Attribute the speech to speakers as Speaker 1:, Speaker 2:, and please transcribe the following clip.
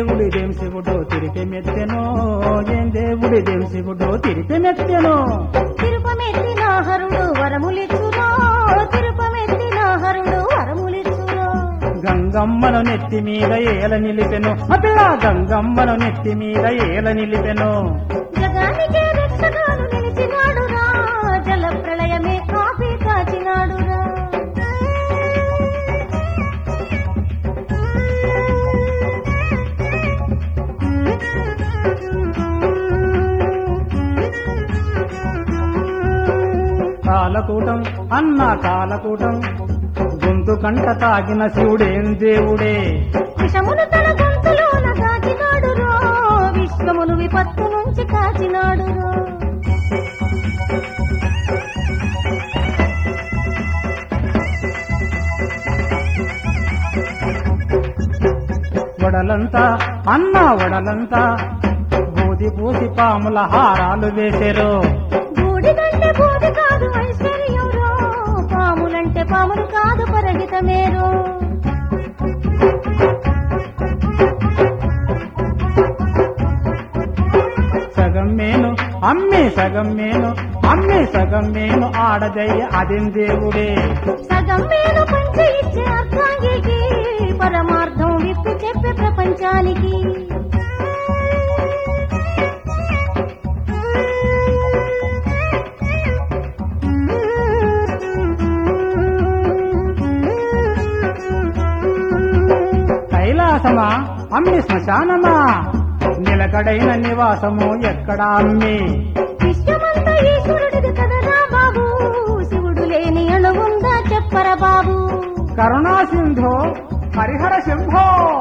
Speaker 1: దేవుడిదేం శివుడో తిరిగి మెత్తెనో ఏం దేవుడిదేం శివుడో తిరిగి మెత్తెనో
Speaker 2: తిరుపమెత్తిన హరుడు వరములిచ్చురో తిరుపమెత్తిన హరుడు వరములిచ్చురో
Speaker 1: గంగమ్మను నెత్తి మీద ఏల నిలిపెను ఆ పిల్ల గంగమ్మను నెత్తి మీద ఏల నిలిపెను
Speaker 2: జగానికే రక్షగాను నిలిచినాడురా జల ప్రళయమే కాపీ కాచినాడురా
Speaker 1: కాలకూటం అన్న కాలకూటం గొంతు కంట తాగిన శివుడేం దేవుడే
Speaker 2: విషమును తన గొంతులోన దాచినాడురో విశ్వమును విపత్తు నుంచి కాచినాడురో
Speaker 1: వడలంతా అన్న వడలంతా బూది పూసి పాముల హారాలు వేసెరు
Speaker 2: బూడిదంటే బూడి కాదు ఐశ్వర్యంరో పాములంటే పాములు కాదు పరహితమేరో
Speaker 1: సగం మేను అమ్మే సగం మేను అమ్మే సగం మేను ఆడదయ్య అదేం దేవుడే
Speaker 2: సగం మేలు పంచి ఇచ్చే అర్థాంగికి పరమార్థం విప్పి చెప్పే ప్రపంచానికి
Speaker 1: కైలాసమా అమ్మి శ్మశానమా నిలకడైన నివాసము ఎక్కడా అమ్మి
Speaker 2: విశ్వమంతా ఈశ్వరుడిది కదరా బాబు శివుడు లేని అణువుందా చెప్పరా బాబు
Speaker 1: కరుణా సింధో హరిహర శంభో